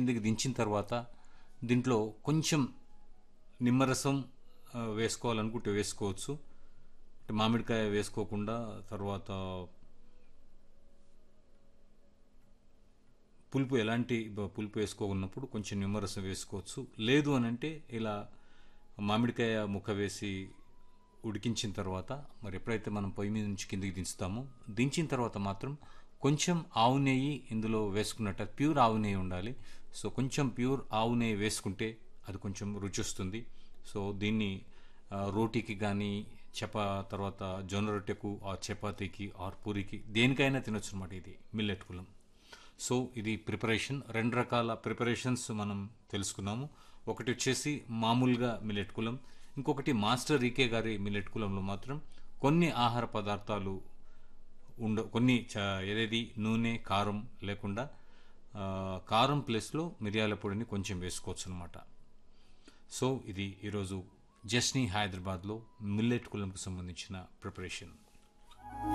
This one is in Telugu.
కిందకి దించిన తర్వాత దీంట్లో కొంచెం నిమ్మరసం ఆ, వేసుకోవాలనుకుంటే వేసుకోవచ్చు అంటే మామిడికాయ వేసుకోకుండా తర్వాత పులుపు ఎలాంటి బ- పులుపు వేసుకోకున్నప్పుడు కొంచెం నిమ్మరసం వేసుకోవచ్చు లేదు అని అంటే ఇలా మామిడికాయ ముక్క వేసి ఉడికించిన తర్వాత మరి ఎప్పుడైతే మనం పొయ్యి మీద నుంచి కిందికి దించుతామో దించిన తర్వాత మాత్రం కొంచెం ఆవు నెయ్యి ఇందులో వేసుకున్నట్టు ప్యూర్ ఆవు నెయ్యి ఉండాలి సో కొంచెం ప్యూర్ ఆవు నెయ్యి వేసుకుంటే అది కొంచెం రుచి వస్తుంది సో దీన్ని ఆ, రోటీకి కానీ చపా తర్వాత జొన్న రొట్టెకు ఆ చపాతీకి ఆర్ పూరికి దేనికైనా తినొచ్చు అనమాట ఇది మిల్లెట్ కులం సో ఇది ప్రిపరేషన్ రెండు రకాల ప్రిపరేషన్స్ మనం తెలుసుకున్నాము ఒకటి వచ్చేసి మామూలుగా మిల్లెట్ కులం ఇంకొకటి మాస్టర్ ఈకే గారి మిల్లెట్ కులంలో మాత్రం కొన్ని ఆహార పదార్థాలు ఉండ కొన్ని చ- ఏదేది నూనె కారం లేకుండా ఆ, కారం ప్లేస్లో మిరియాల పొడిని కొంచెం వేసుకోవచ్చు అనమాట సో ఇది ఈరోజు జస్నీ హైదరాబాద్లో మిల్లెట్ కులంకు సంబంధించిన ప్రిపరేషన్